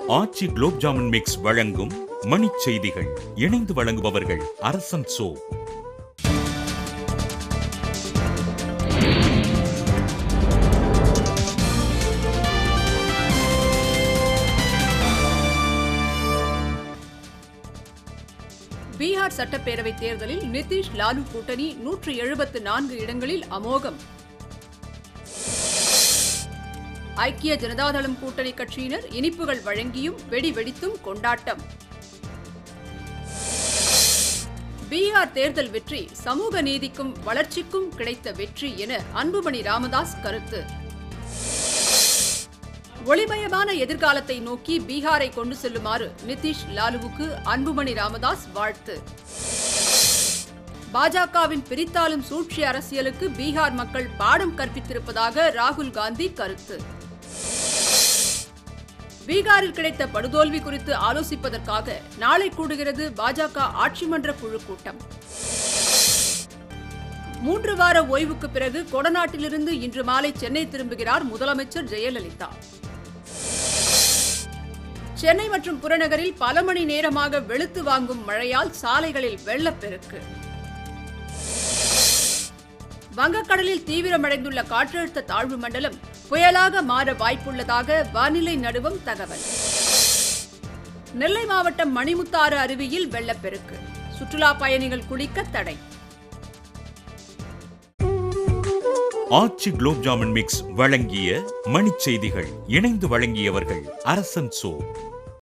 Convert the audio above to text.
ஆச்சி gulab jamun mix வழங்கும் மணிச் செய்திகள் இணைந்து வழங்குபவர்கள் அரசன் சோ பீகார் சட்டப்பேரவை தேர்தலில் நிதிஷ் லாலு கூட்டணி நூற்று எழுபத்து நான்கு இடங்களில் அமோகம் ஐக்கிய ஜனதாதளம் கூட்டணி கட்சியினர் இனிப்புகள் வழங்கியும் வெடி வெடித்தும் கொண்டாட்டம் பீகார் தேர்தல் வெற்றி சமூக நீதிக்கும் வளர்ச்சிக்கும் கிடைத்த வெற்றி என அன்புமணி ராமதாஸ் கருத்து ஒளிமயமான எதிர்காலத்தை நோக்கி பீகாரை கொண்டு செல்லுமாறு நிதிஷ் லாலுவுக்கு அன்புமணி ராமதாஸ் வாழ்த்து பாஜகவின் பிரித்தாளும் சூழ்ச்சி அரசியலுக்கு பீகார் மக்கள் பாடம் கற்பித்திருப்பதாக ராகுல் காந்தி கருத்து பீகாரில் கிடைத்த படுதோல்வி குறித்து ஆலோசிப்பதற்காக நாளை கூடுகிறது பாஜக ஆட்சி மன்ற குழு கூட்டம் மூன்று வார ஓய்வுக்கு பிறகு கொடநாட்டிலிருந்து இன்று மாலை சென்னை திரும்புகிறார் முதலமைச்சர் ஜெயலலிதா சென்னை மற்றும் புறநகரில் பல மணி நேரமாக வெளுத்து வாங்கும் மழையால் சாலைகளில் வெள்ளப்பெருக்கு வங்கக்கடலில் தீவிரமடைந்துள்ள காற்றழுத்த தாழ்வு மண்டலம் புயலாக மாற வாய்ப்புள்ளதாக வானிலை நடுவம் தகவல் நெல்லை மாவட்டம் மணிமுத்தாறு அருவியில் வெள்ளப்பெருக்கு சுற்றுலா பயணிகள் குளிக்க தடை ஆச்சி குலோப் ஜாமுன் மிக்ஸ் வழங்கிய மணிச் செய்திகள் இணைந்து வழங்கியவர்கள் அரசன் சோ